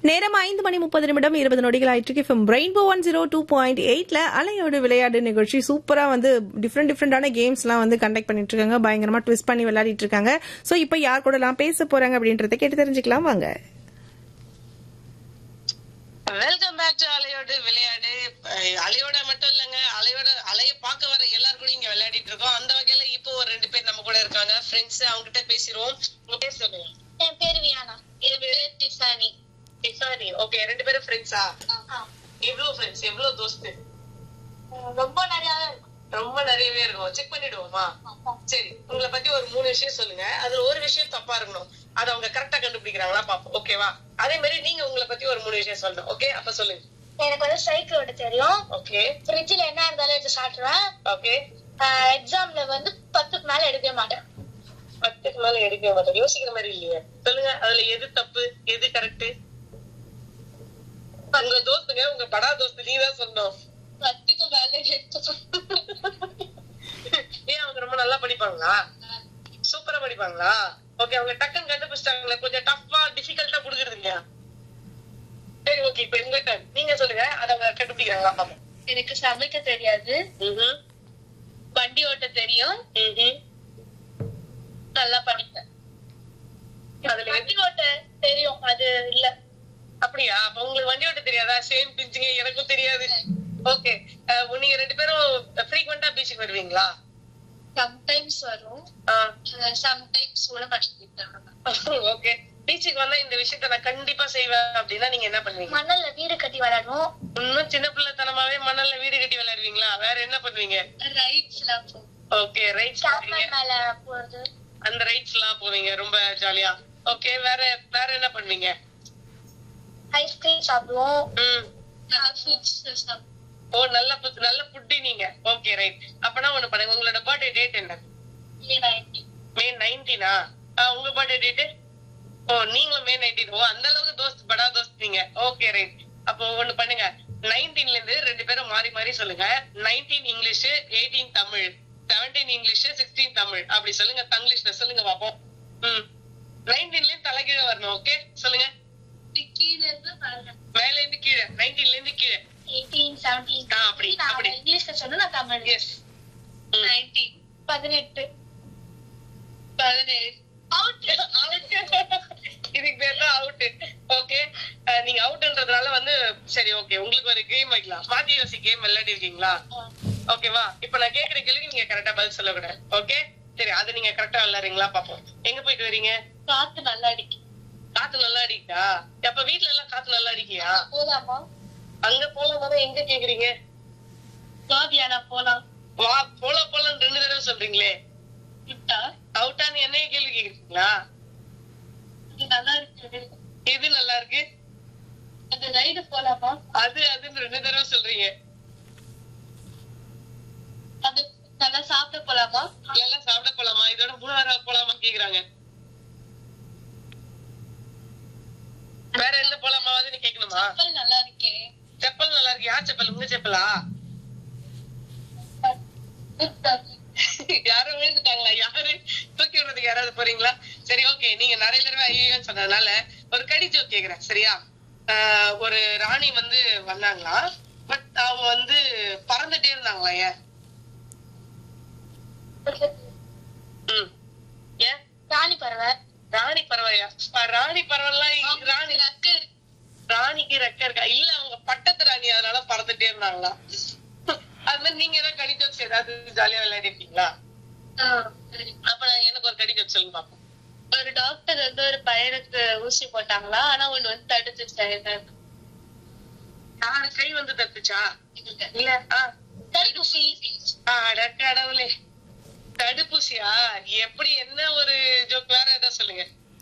நேரம் ஐந்து மணி முப்பது நிமிடம் இருபது நொடிகள் ஆயிட்டு FM rainbow one zero two point எயிட்ல அலையோடு விளையாடு நிகழ்ச்சி சூப்பரா வந்து டிஃப்ரெண்ட் டிஃப்ரெண்டான கேம்ஸ் எல்லாம் வந்து கண்டக்ட் பண்ணிட்டு இருக்காங்க பயங்கரமா ட்விஸ்ட் பண்ணி விளையாடிட்டு இருக்காங்க சோ இப்போ யார் கூட எல்லாம் பேச போறாங்க அப்படின்றத கேட்டு தெரிஞ்சுக்கலாம் வாங்க வெல்கம் பேக் டு அலையோடு விளையாடு அஹ் அலையோட மட்டும் இல்லைங்க அலையோட அலைய பார்க்க வர எல்லாரும் கூட இங்க விளையாடிட்டு இருக்கோம் அந்த வகையில இப்போ ஒரு ரெண்டு பேர் நம்ம கூட இருக்காங்க ஃப்ரெண்ட்ஸ் அவங்க கிட்ட பேசிடுவோம் உங்க பேர் சொல்லுங்க என் பேரு வியானா என் பேரு டிஃபானி டிஃபானி ஓகே ரெண்டு பேரும் ஃப்ரெண்ட்ஸா எவ்வளவு ஃப்ரெண்ட்ஸ் எவ்வளவு தோஸ்து ரொம்ப நிறைய இருக்கும் ரொம்ப நிறையவே இருக்கும் செக் பண்ணிடுவோமா சரி உங்களை பத்தி ஒரு மூணு விஷயம் சொல்லுங்க அதுல ஒரு விஷயம் தப்பா இருக்கணும் அதை அவங்க கரெக்டா கண்டுபிடிக்கிறாங்களா பாப்போம் ஓகேவா அதே மாதிரி நீங்க உங்களை பத்தி ஒரு மூணு விஷயம் சொல்லணும் ஓகே அப்ப சொல்லுங்க எனக்கு வந்து சைக்கிள் ஓட்ட தெரியும் ஓகே ஃப்ரிட்ஜ்ல என்ன இருந்தாலும் எடுத்து சாப்பிடுவேன் ஓகே எக்ஸாம்ல வந்து பத்துக்கு மேல எடுக்கவே மாட்டேன் பத்துக்கு மேல எடுக்கவே மாட்டோம் யோசிக்கிற மாதிரி இல்லையே சொல்லுங்க அதுல எது தப்பு எது கரெக்ட் உங்க தோஸ்துங்க உங்க படா தோஸ்து நீ தான் சொன்னோம் பத்துக்கு மேல எடுத்து ஏன் அவங்க ரொம்ப நல்லா படிப்பாங்களா சூப்பரா படிப்பாங்களா ஓகே அவங்க டக்குன்னு கண்டுபிடிச்சிட்டாங்களே கொஞ்சம் டஃப்பா டிஃபிகல்ட்டா குடுக்குறது இல்லையா சரி ஓகே இப்ப எங்க turn. நீங்க சொல்லுங்க அதை அவங்க கண்டுபிடிக்கிறாங்களா பாப்போம் எனக்கு சமைக்க தெரியாது ம்ஹும். வண்டி ஓட்ட தெரியும் ம்ஹும். நல்லா படிப்பேன் அதுல எது- வண்டி ஓட்ட தெரியும் அது இல்ல அப்படியா அப்ப உங்களுக்கு வண்டி ஓட்ட தெரியாதா சேம் பிஞ்சுங்க எனக்கும் தெரியாது ஓகே நீங்க ரெண்டு பேரும் ஃப்ரீக்வெண்டா பீச்சுக்கு வருவீங்களா சம்டைம்ஸ் வரும் சம்டைம்ஸ் கூட கஷ்டப்பட்டு ஓகே பீச்சுக்கு வந்தா இந்த விஷயத்த நான் கண்டிப்பா செய்வேன் அப்படின்னா நீங்க என்ன பண்ணுவீங்க மணல்ல வீடு கட்டி விளையாடுவோம் இன்னும் சின்ன பிள்ளைத்தனமாவே மணல்ல வீடு கட்டி விளையாடுவீங்களா வேற என்ன பண்ணுவீங்க ரைட்ஸ் எல்லாம் போவோம் ஓகே ரைட்ஸ் சாப்பிட மேல போறது அந்த ரைட்ஸ் எல்லாம் போவீங்க ரொம்ப ஜாலியா ஓகே வேற வேற என்ன பண்ணுவீங்க ஐஸ்கிரீம் சாப்பிடுவோம் ம் நல்லா ஃபுட்ஸ் சாப்பிடுவோம் ஓ நல்ல food- நல்ல ஃபுட்டி நீங்க ஓகே ரைட் அப்பனா ஒண்ணு பண்ணுங்க உங்களோட பர்த்டே டேட் என்ன மே நைன்டீனா உங்க பர்த்டே டேட் ஓ நீங்களும் மே நைன்டீன் ஓ அந்த அளவுக்கு தோஸ்த் படா தோஸ்த் நீங்க ஓகே ரைட் அப்போ ஒண்ணு பண்ணுங்க நைன்டீன்ல இருந்து ரெண்டு பேரும் மாறி மாறி சொல்லுங்க nineteen English eighteen Tamil seventeen English sixteen Tamil அப்படி சொல்லுங்க தங்கிலீஷ்ல சொல்லுங்க பாப்போம் ம் நைன்டீன்ல இருந்து தலைகீழ வரணும் ஓகே சொல்லுங்க கீழே இருந்து பாருங்க மேல இருந்து கீழே நைன்டீன்ல இருந்து கீழே எயிட்டீன் செவன்டீன் ஆ, அப்படி, அப்படி. இங்கிலீஷ்ல சொன்னா நான் தமிழ் எஸ் நைன்டீன் பதினெட்டு பதினேழு அவுட் இதுக்கு பேர் தான் அவுட் ஓகே நீங்க அவுட்ன்றதுனால வந்து சரி ஓகே உங்களுக்கு ஒரு கேம் வைக்கலாம் மாத்தி யோசி கேம் விளையாடி இருக்கீங்களா ஓகேவா இப்ப நான் கேக்குற கேள்விக்கு நீங்க கரெக்டா பதில் சொல்லக்கூடாது ஓகே சரி அது நீங்க கரெக்டா விளையாடுறீங்களா பாப்போம் எங்க போயிட்டு வரீங்க காத்து நல்லா அடிக்கும் காத்து நல்லா அடிக்கா அப்ப வீட்ல எல்லாம் காத்து நல்லா அடிக்கலையா போலாமா அங்க போலாம் எங்க கேக்குறீங்க கோபியானா போலாம் வா போலாம் போலாம் ரெண்டு தடவை சொல்றீங்களே விட்டா அவுட்டான்னு என்னைய கேள்வி கேக்குறீங்களா இது நல்லா இருக்கு எது நல்லா இருக்கு அந்த ரைடு போலாமா அது அதுன்னு ரெண்டு தடவை சொல்றீங்க அது நல்லா சாப்பிட போலாமா எல்லாம் சாப்பிட போலாமா இதோட மூணாவது போலாமா கேக்குறாங்க வேற எந்த போலாமாவது கேட்கணுமா கப்பல் நல்லா இருக்கே செப்பல் நல்லா இருக்கு யார் செப்பல் உங்க செப்பலா யாரும் விழுந்துட்டாங்களா யாரு தூக்கி விடுறதுக்கு யாராவது போறீங்களா சரி ஓகே நீங்க நிறைய தடவை ஐயோன்னு சொன்னதுனால ஒரு கடி ஜோக் கேக்குறேன் சரியா ஆஹ் ஒரு ராணி வந்து வந்தாங்களா பட் அவங்க வந்து பறந்துட்டே இருந்தாங்களா ஏன் ம் ஏன் ராணி பறவை ராணி பறவையா ப- ராணி பறவைலாம் ராணி ரக்கு ராணிக்கு ரெக்க இருக்கா இல்ல அவங்க பட்டத்து ராணி அதனால பறந்துட்டே இருந்தாங்களா அது மாதிரி நீங்க ஏதாவது கடி ஜோக்ஸ் ஏதாவது ஜாலியா விளையாடி இருக்கீங்களா அப்ப நான் எனக்கு ஒரு கடி ஜோக் சொல்லுங்க பாப்போம் ஒரு டாக்டர் வந்து ஒரு பையனுக்கு ஊசி போட்டாங்களா ஆனா ஒண்ணு வந்து தடுத்துச்சு யாரு கை வந்து தத்துச்சா இல்ல ஆ தடுப்பூசி அட கடவுளே தடுப்பூசியா எப்படி என்ன ஒரு ஜோக் வேற ஏதாவது சொல்லுங்க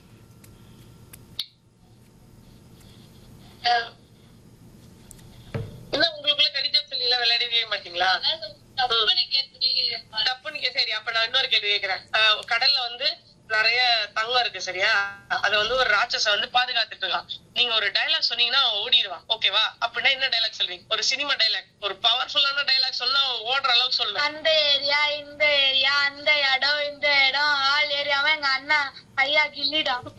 என்ன உங்களுக்குள்ள கடி ஜோக் சொல்லி எல்லாம் விளையாடவே மாட்டீங்களா தப்புன்னு கே- சரி அப்ப நான் இன்னொரு கேள்வி கேக்குறேன் அஹ் கடல்ல வந்து நிறைய தங்கம் இருக்கு சரியா அத வந்து ஒரு ராட்சச வந்து பாதுகாத்துட்டு இருக்கான் நீங்க ஒரு டைலாக் சொன்னீங்கன்னா அவன் ஓடிடுவான் ஓகேவா அப்படின்னா என்ன டைலாக் சொல்றீங்க ஒரு சினிமா டைலாக் ஒரு பவர்ஃபுல்லான டைலாக் சொன்னா அவன் ஓடுற அளவுக்கு சொல்லணும் அந்த ஏரியா இந்த ஏரியா அந்த இடம் இந்த இடம் ஆள் ஏரியாவன் எங்க அண்ணா ஐயா கில்லிடா